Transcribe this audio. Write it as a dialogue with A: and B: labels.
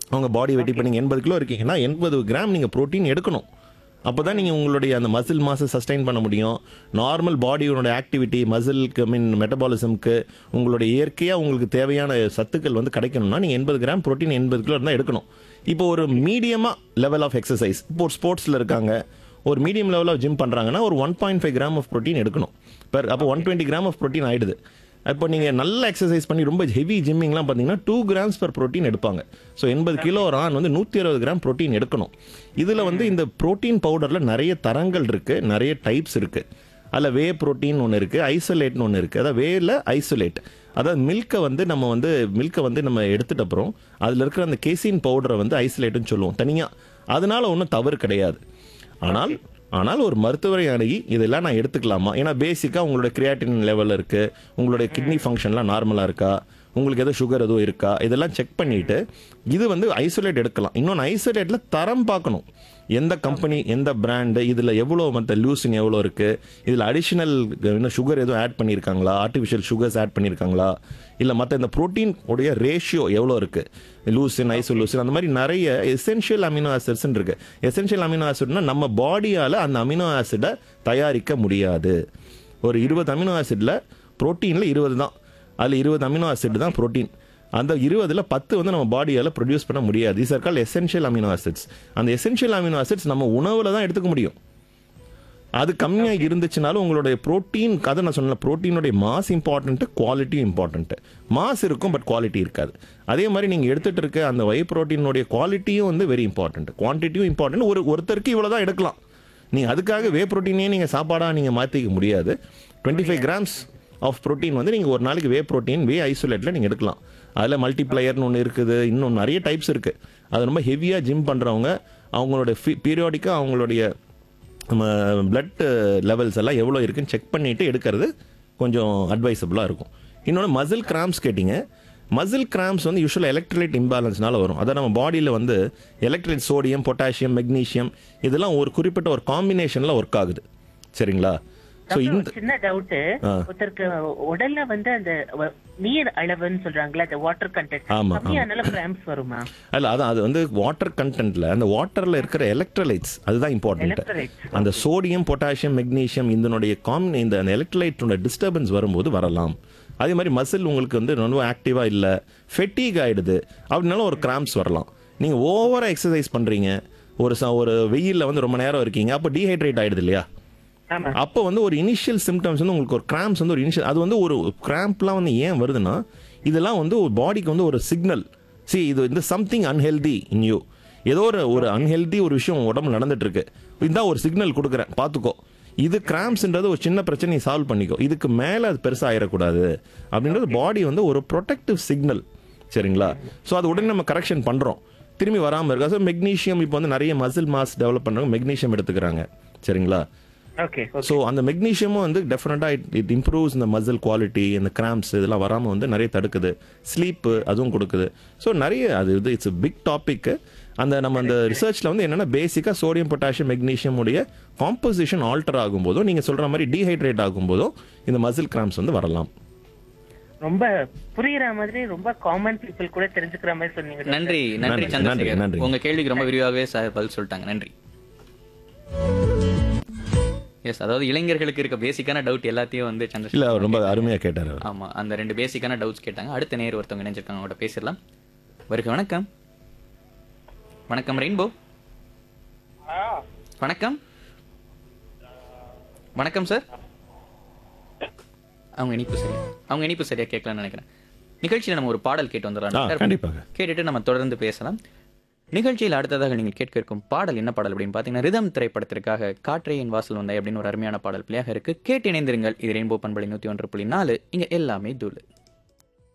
A: அவங்க body weight இப்போ நீங்கள் எண்பது கிலோ இருக்கீங்கன்னா எண்பது கிராம் நீங்கள் புரோட்டீன் எடுக்கணும் அப்போ தான் நீங்கள் உங்களுடைய அந்த மசில் மாஸை சஸ்டைன் பண்ண முடியும் நார்மல் பாடியோட ஆக்டிவிட்டி மசிலுக்கு மீன் மெட்டபாலிசம்க்கு உங்களுடைய இயற்கையாக உங்களுக்கு தேவையான சத்துக்கள் வந்து கிடைக்கணும்னா நீங்கள் எண்பது கிராம் புரோட்டீன் எண்பது கிலோ இருந்தால் எடுக்கணும் இப்போ ஒரு மீடியமாக லெவல் ஆஃப் எக்ஸசைஸ் இப்போ ஒரு ஸ்போர்ட்ஸில் இருக்காங்க ஒரு மீடியம் லெவல் ஆஃப் ஜிம் பண்ணுறாங்கன்னா ஒரு one point five gram of protein எடுக்கணும் பெர் அப்போ one twenty gram of protein ஆயிடுது இப்போ நீங்கள் நல்ல எக்ஸசைஸ் பண்ணி ரொம்ப ஹெவி ஜிம்மிங்லாம் பார்த்தீங்கன்னா டூ கிராம்ஸ் per ப்ரோட்டீன் எடுப்பாங்க ஸோ எண்பது கிலோ ரான் வந்து நூற்றி அறுபது கிராம் ப்ரோட்டீன் எடுக்கணும் இதில் வந்து இந்த ப்ரோட்டீன் பவுடரில் நிறைய தரங்கள் இருக்குது நிறைய டைப்ஸ் இருக்குது அதில் வே ப்ரோட்டீன் ஒன்று இருக்குது ஐசோலேட்னு ஒன்று இருக்குது அதாவது வேல ஐசோலேட் அதாவது மில்கை வந்து நம்ம வந்து மில்கை வந்து நம்ம எடுத்துட்ட அப்புறம் அதில் இருக்கிற அந்த கேசின் பவுடரை வந்து ஐசோலேட்டுன்னு சொல்லுவோம் தனியாக அதனால ஒன்றும் தவறு கிடையாது ஆனால் ஆனால் ஒரு மருத்துவரை அணுகி இதெல்லாம் நான் எடுத்துக்கலாமா ஏன்னா பேசிக்காக உங்களோட கிரியாட்டின் லெவல் இருக்குது உங்களுடைய கிட்னி ஃபங்க்ஷன்லாம் நார்மலாக இருக்கா உங்களுக்கு எதோ சுகர் எதுவும் இருக்கா இதெல்லாம் செக் பண்ணிட்டு இது வந்து ஐசோலேட் எடுக்கலாம் இன்னொன்று ஐசோலேட்டில் தரம் பார்க்கணும் எந்த கம்பெனி எந்த பிராண்டு இதில் எவ்வளோ மற்ற லூசிங் எவ்வளோ இருக்குது இதில் அடிஷ்னல் இன்னும் சுகர் எதுவும் ஆட் பண்ணியிருக்காங்களா ஆர்டிஃபிஷியல் சுகர்ஸ் ஆட் பண்ணியிருக்காங்களா இல்லை மற்ற இந்த ப்ரோட்டீன் உடைய ரேஷியோ எவ்வளோ இருக்குது லூசின் ஐசோலூசின் அந்த மாதிரி நிறைய எசென்ஷியல் அமினோ ஆசிட்ஸ்ன்னு இருக்கு எசென்ஷியல் அமினோ ஆசிட்னா நம்ம பாடியால் அந்த அமினோ ஆசிடை தயாரிக்க முடியாது ஒரு இருபது அமினோ ஆசிட்ல புரோட்டீனில் இருபது தான் அதில் இருபது அமினோ ஆசிட் தான் புரோட்டீன் அந்த இருபதுல பத்து வந்து நம்ம பாடியால் ப்ரொடியூஸ் பண்ண முடியாது these are called essential amino acids அந்த எசென்ஷியல் அமினோ ஆசிட்ஸ் நம்ம உணவில் தான் எடுத்துக்க முடியும் அது கம்மியாக இருந்துச்சுனாலும் உங்களுடைய புரோட்டீன் அதை நான் சொன்ன புரோட்டீனுடைய mass important quality important mass இருக்கும் பட் குவாலிட்டி இருக்காது அதே மாதிரி நீங்கள் எடுத்துகிட்டு இருக்க அந்த வை புரோட்டீனுடைய குவாலிட்டியும் வந்து வெரி இம்பார்ட்டன்ட் குவான்டிட்டியும் இம்பார்ட்டன்ட் ஒரு ஒருத்தருக்கு இவ்வளோ தான் எடுக்கலாம் நீங்கள் அதுக்காக வே புரோட்டீனே நீங்கள் சாப்பாடாக நீங்கள் மாற்றிக்க முடியாது twenty five grams of protein வந்து நீங்கள் ஒரு நாளைக்கு வே புரோட்டீன் வே ஐசோலேட்டில் நீங்கள் எடுக்கலாம் அதில் மல்டிப்ளையர்னு ஒன்று இருக்குது இன்னும் நிறைய டைப்ஸ் இருக்குது அது ரொம்ப ஹெவியாக ஜிம் பண்ணுறவங்க அவங்களோட பீரியாடிக்காக அவங்களுடைய நம்ம பிளட் லெவல்ஸ் எல்லாம் எவ்வளோ இருக்குன்னு செக் பண்ணிட்டு எடுக்கிறது கொஞ்சம் அட்வைசபிளாக இருக்கும் இன்னொன்று மசில் கிராம்ஸ் கேட்டிங்க மசில் கிராம்ஸ் வந்து யூஸ்வலாக எலக்ட்ரோலைட் இம்பேலன்ஸ்னால வரும் அதான் நம்ம பாடியில் வந்து எலக்ட்ரோலைட் சோடியம் பொட்டாசியம் மெக்னீஷியம் இதெல்லாம் ஒரு குறிப்பிட்ட ஒரு காம்பினேஷனில் ஒர்க் ஆகுது சரிங்களா ஸோ
B: டாக்டர்,
A: இந்த
B: ஒரு சின்ன டவுட்
A: ஆ.
B: ஒருத்தருக்கு உடல்ல வந்து அந்த வ- நீர் அளவுன்னு சொல்றாங்களா அந்த வாட்டர் கண்டென்ட்
A: ஆமா,
B: கம்மியானால கிராம்ஸ் வருமா
A: அல்ல அதான் அது வந்து வாட்டர் கண்டென்ட்ல அந்த வாட்டர்ல இருக்கிற எலக்ட்ரோலைட்ஸ் அதுதான் இம்பார்ட்டன்ட்
B: Electrolytes,
A: அந்த சோடியம் பொட்டாசியம் மெக்னீசியம் இதனுடைய காம் இந்த எலக்ட்ரோலைட்டோட டிஸ்டர்பன்ஸ் வரும்போது வரலாம் அதே மாதிரி மசில் உங்களுக்கு வந்து ரொம்ப ஆக்டிவா இல்ல ஃபெட்டிக் ஆயிடுது அப்படின்னாலும் ஒரு கிராம்ஸ் வரலாம் நீங்க ஓவரா எக்ஸசைஸ் பண்றீங்க ஒரு ச- ஒரு வெயில்ல வந்து ரொம்ப நேரம் இருக்கீங்க அப்போ டீஹைட்ரேட் ஆயிடுது இல்லையா
B: ஆமா
A: அப்போ வந்து ஒரு இனிஷியல் சிம்டம்ஸ் வந்து உங்களுக்கு ஒரு கிராம்ஸ் வந்து ஒரு இனிஷியல் அது வந்து ஒரு கிராம்ப்லாம் வந்து ஏன் வருதுன்னா இதெல்லாம் வந்து ஒரு பாடிக்கு வந்து ஒரு சிக்னல் see இது வந்து சம்திங் அன்ஹெல்தி இன் யூ ஏதோ ஒரு ஒரு அன்ஹெல்தி ஒரு விஷயம் உன் உடம்புல நடந்துட்டு இருக்கு இதான் ஒரு சிக்னல் கொடுக்குறேன் பார்த்துக்கோ இது கிராம்ஸ்ன்றது ஒரு சின்ன பிரச்சனையை சால்வ் பண்ணிக்கோ இதுக்கு மேலே அது பெருசாக ஆயிடக்கூடாது அப்படின்றது பாடி வந்து ஒரு ப்ரொடெக்டிவ் சிக்னல் சரிங்களா ஸோ அது உடனே நம்ம கரெக்ஷன் பண்ணுறோம் திரும்பி வராமல் இருக்கா ஸோ மெக்னீஷியம் இப்போ வந்து நிறைய மசில் மாஸ் டெவலப் பண்ணுறவங்க மெக்னீஷியம் எடுத்துக்கிறாங்க சரிங்களா
B: ஓகே
A: ஸோ அந்த மெக்னீஷியமும் வந்து டெஃபினட்டாக இட் இட் இம்ப்ரூவ்ஸ் இந்த மசில் குவாலிட்டி இந்த கிராம்ஸ் இதெல்லாம் வராமல் வந்து நிறைய தடுக்குது ஸ்லீப்பு அதுவும் கொடுக்குது ஸோ நிறைய அது இது இட்ஸ் பிக் டாபிக் அந்த நம்ம அந்த ரிசர்ச்சில் வந்து என்னென்னா பேசிக்காக சோடியம் பொட்டாசியம் மெக்னீஷியம் உடைய காம்போசிஷன் ஆல்டர் ஆகும்போதோ நீங்கள் சொல்கிற மாதிரி டீஹைட்ரேட் ஆகும்போதோ இந்த மசில் கிராம்ஸ் வந்து வரலாம்
B: ரொம்ப புரியுற மாதிரி ரொம்ப காமன் பீப்புள் கூட தெரிஞ்சுக்கிற மாதிரி சொன்னீங்க டாக்டர்.
C: நன்றி நன்றி
A: நன்றி,
C: சந்திரசேகர்
A: நன்றி.
C: உங்க கேள்விக்கு ரொம்ப விரிவாகவே சார் பதில் சொல்லிட்டாங்க நன்றி எஸ் அதாவது இளைஞர்களுக்கு இருக்க பேசிக்கான டவுட் எல்லாத்தையும் வந்து
A: இல்லை
C: சந்திரசேகர்
A: அவர் ரொம்ப அருமையாக கேட்டார் அவர்
C: ஆமா அந்த ரெண்டு பேசிக்கான டவுட்ஸ் கேட்டாங்க அடுத்த நேர் ஒருத்தவங்க இணைஞ்சிருக்காங்க அவங்கள்ட்ட பேசிடலாம் வருக வணக்கம் வணக்கம் ரெயின்போ வணக்கம் வணக்கம் சார் அவங்க இனிப்பு சரியா அவங்க இனிப்பு சரியா கேட்கலாம்னு நினைக்கிறேன் நிகழ்ச்சியில நம்ம ஒரு பாடல் கேட்டு
A: ஆ
C: வந்துடலாம்
A: கண்டிப்பாக
C: கேட்டுட்டு நம்ம தொடர்ந்து பேசலாம் நிகழ்ச்சியில் அடுத்ததாக நீங்கள் கேட்க இருக்கும் பாடல் என்ன பாடல் அப்படின்னு பார்த்தீங்கன்னா ரிதம் திரைப்படத்திற்காக காற்றையின் வாசல் வந்தாய் அப்படின்னு ஒரு அருமையான பாடல் பிள்ளையாக இருக்கு கேட்டு இணைந்திருங்கள் இது ரெயின்போ பண்பலை நூற்றி ஒன்று புள்ளி நாலு இங்கே எல்லாமே தூளு